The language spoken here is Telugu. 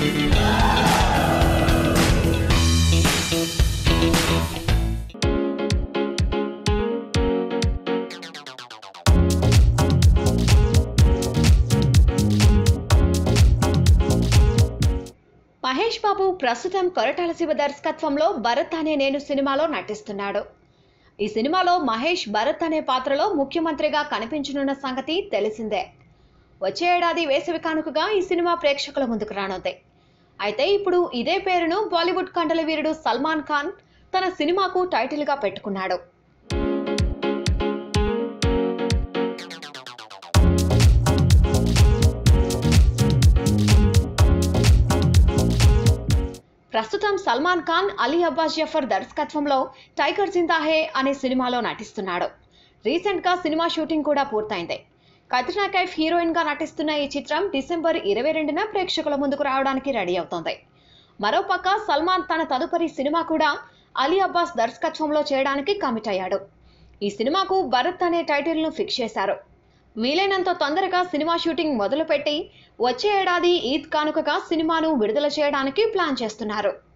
మహేష్ బాబు ప్రస్తుతం కొరటాల శివ దర్శకత్వంలో భరత్ అనే నేను సినిమాలో నటిస్తున్నాడు ఈ సినిమాలో మహేష్ భరత్ అనే పాత్రలో ముఖ్యమంత్రిగా కనిపించనున్న సంగతి తెలిసిందే వచ్చే ఏడాది వేసవి కానుకగా ఈ సినిమా ప్రేక్షకుల ముందుకు రానుంది అయితే ఇప్పుడు ఇదే పేరును బాలీవుడ్ కండల వీరుడు సల్మాన్ ఖాన్ తన సినిమాకు టైటిల్గా పెట్టుకున్నాడు ప్రస్తుతం సల్మాన్ ఖాన్ అలీ అబ్బాస్ జఫర్ దర్శకత్వంలో టైగర్ జిందా హే అనే సినిమాలో నటిస్తున్నాడు రీసెంట్గా సినిమా షూటింగ్ కూడా పూర్తయింది కత్రినా కైఫ్ హీరోయిన్గా నటిస్తున్న ఈ చిత్రం డిసెంబర్ ఇరవై రెండున ప్రేక్షకుల ముందుకు రావడానికి రెడీ అవుతోంది మరోపక్క సల్మాన్ తన తదుపరి సినిమా కూడా అలీ అబ్బాస్ దర్శకత్వంలో చేయడానికి కమిట్ అయ్యాడు ఈ సినిమాకు భరత్ అనే టైటిల్ను ఫిక్స్ చేశారు వీలైనంత తొందరగా సినిమా షూటింగ్ మొదలుపెట్టి వచ్చే ఏడాది ఈద్ కానుకగా సినిమాను విడుదల చేయడానికి ప్లాన్ చేస్తున్నారు